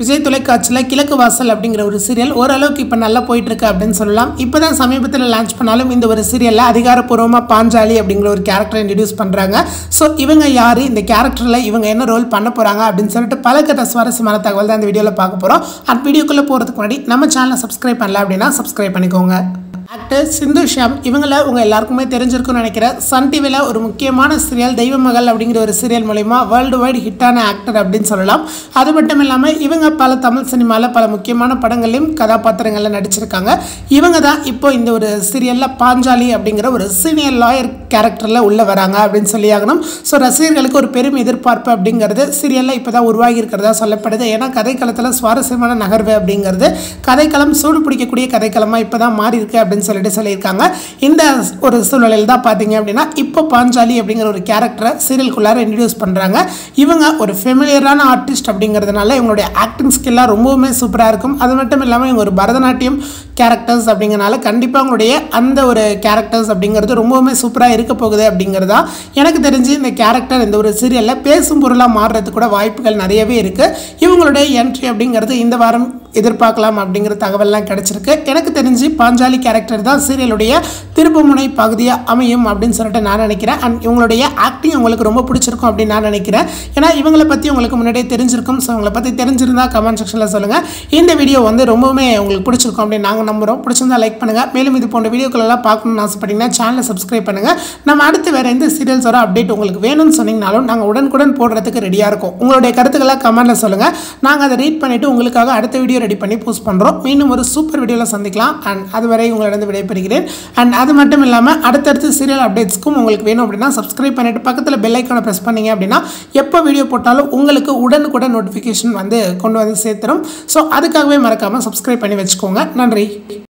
விஜய் தொலைக்காட்சியில் கிழக்கு வாசல் அப்படிங்கிற ஒரு சீரியல் ஓரளவுக்கு இப்போ நல்லா போயிட்டு இருக்கு அப்படின்னு சொல்லலாம் இப்போ தான் சமீபத்தில் லான்ச் பண்ணாலும் இந்த ஒரு சீரியலில் அதிகாரப்பூர்வமாக பாஞ்சாலி அப்படிங்கிற ஒரு கேரக்டரை இன்ட்ரடியூஸ் பண்ணுறாங்க ஸோ இவங்க யார் இந்த கேரக்டரில் இவங்க என்ன ரோல் பண்ண போகிறாங்க அப்படின்னு சொல்லிட்டு பல கட்ட சுவாரஸ்யமான தகவல் தான் இந்த வீடியோவில் பார்க்க போகிறோம் அந்த வீடியோக்குள்ளே போகிறதுக்கு முன்னாடி நம்ம சேனலை சப்ஸ்கிரைப் பண்ணல அப்படின்னா சப்ஸ்கிரைப் பண்ணிக்கோங்க ஆக்டர் சிந்து ஷாம் இவங்கள உங்க எல்லாருக்குமே தெரிஞ்சிருக்கும்னு நினைக்கிறேன் சன் டிவியில் ஒரு முக்கியமான சீரியல் தெய்வ மகள் அப்படிங்கிற ஒரு சீரியல் மூலிமா வேர்ல்டு வைடு ஹிட்டான ஆக்டர் அப்படின்னு சொல்லலாம் அது மட்டும் இல்லாமல் இவங்க பல தமிழ் சினிமாவில் பல முக்கியமான படங்கள்லையும் கதாபாத்திரங்களில் நடிச்சிருக்காங்க இவங்க தான் இப்போ இந்த ஒரு சீரியலில் பாஞ்சாலி அப்படிங்கிற ஒரு சீனியர் லாயர் கேரக்டரில் உள்ளே வராங்க அப்படின்னு சொல்லி ஆகணும் ஸோ ரசிகர்களுக்கு ஒரு பெரும் எதிர்பார்ப்பு அப்படிங்கிறது சீரியலில் இப்போ தான் உருவாகி இருக்கிறதா சொல்லப்படுது ஏன்னா கதைக்களத்தில் சுவாரஸ்யமான நகர்வு அப்படிங்கிறது கதைக்களம் சூடு பிடிக்கக்கூடிய கதைக்களமாக இப்போ தான் மாறி இருக்கு அப்படின்னு சொல்லிட்டு சொல்லியிருக்காங்க இந்த ஒரு சூழ்நிலையில் தான் பார்த்தீங்க அப்படின்னா இப்போ பாஞ்சாலி அப்படிங்கிற ஒரு கேரக்டரை சீரியலுக்குள்ளார இன்ட்ரடியூஸ் பண்ணுறாங்க இவங்க ஒரு ஃபெமிலியரான ஆர்டிஸ்ட் அப்படிங்கிறதுனால இவங்களுடைய ஆக்டிங் ஸ்கில்லாக ரொம்பவுமே சூப்பராக இருக்கும் அது மட்டும் இல்லாமல் இவங்க ஒரு பரதநாட்டியம் கேரக்டர்ஸ் அப்படிங்கிறனால கண்டிப்பாக அவங்களுடைய அந்த ஒரு கேரக்டர்ஸ் அப்படிங்கிறது ரொம்பவுமே சூப்பராக இருக்க போகுது அப்படிங்கிறதா எனக்கு தெரிஞ்சு இந்த கேரக்டர் இந்த ஒரு சீரியலில் பேசும் பொருளாக மாறுறதுக்கு கூட வாய்ப்புகள் நிறையவே இருக்குது இவங்களுடைய என்ட்ரி அப்படிங்கிறது இந்த வாரம் எதிர்பார்க்கலாம் அப்படிங்கிற தகவல்லாம் கிடைச்சிருக்கு எனக்கு தெரிஞ்சு பாஞ்சாலி கேரக்டர் தான் சீரியலுடைய திருப்புமுனை பகுதியாக அமையும் அப்படின்னு சொல்லிட்டு நான் நினைக்கிறேன் அண்ட் இவங்களுடைய ஆக்டிங் உங்களுக்கு ரொம்ப பிடிச்சிருக்கும் அப்படின்னு நான் நினைக்கிறேன் ஏன்னா இவங்களை பற்றி உங்களுக்கு முன்னாடியே தெரிஞ்சிருக்கும் ஸோ உங்களை பற்றி தெரிஞ்சிருந்தா கமெண்ட் செக்ஷனில் சொல்லுங்கள் இந்த வீடியோ வந்து ரொம்பவுமே உங்களுக்கு பிடிச்சிருக்கும் அப்படின்னு நாங்கள் நம்புகிறோம் பிடிச்சிருந்தா லைக் பண்ணுங்கள் மேலும் இது போன்ற வீடியோக்களெல்லாம் பார்க்கணும்னு ஆசைப்பட்டீங்கன்னா சேனலை சப்ஸ்கிரைப் பண்ணுங்கள் நம்ம அடுத்து வேறு எந்த சீரியல்ஸோட அப்டேட் உங்களுக்கு வேணும்னு சொன்னீங்கனாலும் நாங்கள் உடனுக்குடன் போடுறதுக்கு ரெடியாக இருக்கோம் உங்களுடைய கருத்துக்களை கமெண்ட்டில் சொல்லுங்கள் நாங்கள் அதை ரீட் பண்ணிவிட்டு உங்களுக்காக அடுத்த வீடியோ ரெடி பண்ணி போஸ்ட் பண்ணுறோம் மீண்டும் ஒரு சூப்பர் வீடியோவில் சந்திக்கலாம் அண்ட் அதுவரை உங்களிடம் விடைபெறுகிறேன் அண்ட் அது மட்டும் இல்லாமல் அடுத்தடுத்து சீரியல் அப்டேட்ஸ்க்கும் உங்களுக்கு வேணும் அப்படின்னா சப்ஸ்கிரைப் பண்ணிவிட்டு பக்கத்தில் பெல் ஐக்கானை ப்ரெஸ் பண்ணீங்க அப்படின்னா எப்போ வீடியோ போட்டாலும் உங்களுக்கு உடனுக்குடன் நோட்டிஃபிகேஷன் வந்து கொண்டு வந்து சேர்த்துரும் ஸோ அதுக்காகவே மறக்காமல் சப்ஸ்கிரைப் பண்ணி வச்சுக்கோங்க நன்றி